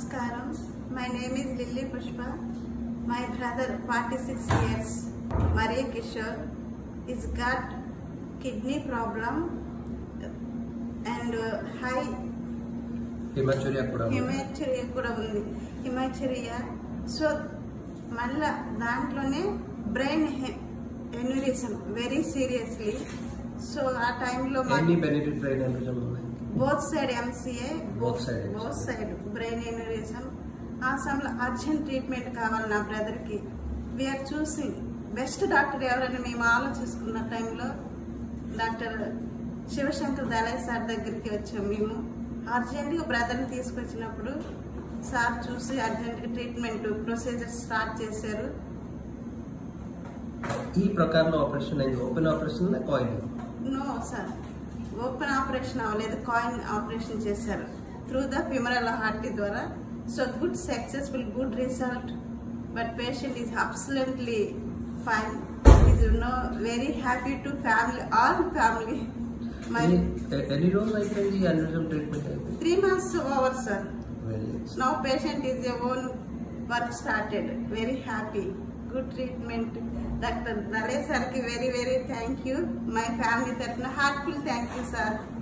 Namaskaram. My name is Lily Pushpa. My brother, 46 years, Maria Kishore, is got kidney problem and uh, high హిమాచురియా కూడా ఉంది. హిమాచరియా కూడా ఉంది హిమాచరియా so మళ్ళా దాంట్లోనే brain aneurysm very seriously so ఆ టైంలో ఎన్ని బెనిఫిట్ బ్రెయిన్ ఎన్రిజం ఉన్నాయి both side MCA Both side MCA. Both side brain aneurysm ఆ సమయంలో అర్జెంట్ ట్రీట్మెంట్ కావాలి నా బ్రదర్కి వీఆర్ చూసింగ్ బెస్ట్ డాక్టర్ ఎవరని మేము ఆలోచిస్తున్న టైంలో డాక్టర్ శివశంకర్ దళాయ్ సార్ దగ్గరికి వచ్చాం మేము అర్జెంటుగా బ్రదర్ని తీసుకొచ్చినప్పుడు సార్ చూసి అర్జెంటుగా ట్రీట్మెంట్ ప్రొసీజర్ స్టార్ట్ చేశారు ఈ ప్రకారంలో ఆపరేషన్ అయింది open operation coil no sir open operation అవ్వలేదు కాయిన్ ఆపరేషన్ చేశారు త్రూ ద ఫిమరల్ హార్ట్ ద్వారా so good successful good result but patient is absolutely fine is no very happy to family all family my ఎన్ని రోజులు అయిపోయింది ఈ aneurysm treatment అయిపోయింది three months over sir very now patient is a own work started very happy good treatment doctor దళే సార్కి very very thank you my family తరఫున heartful thank you sir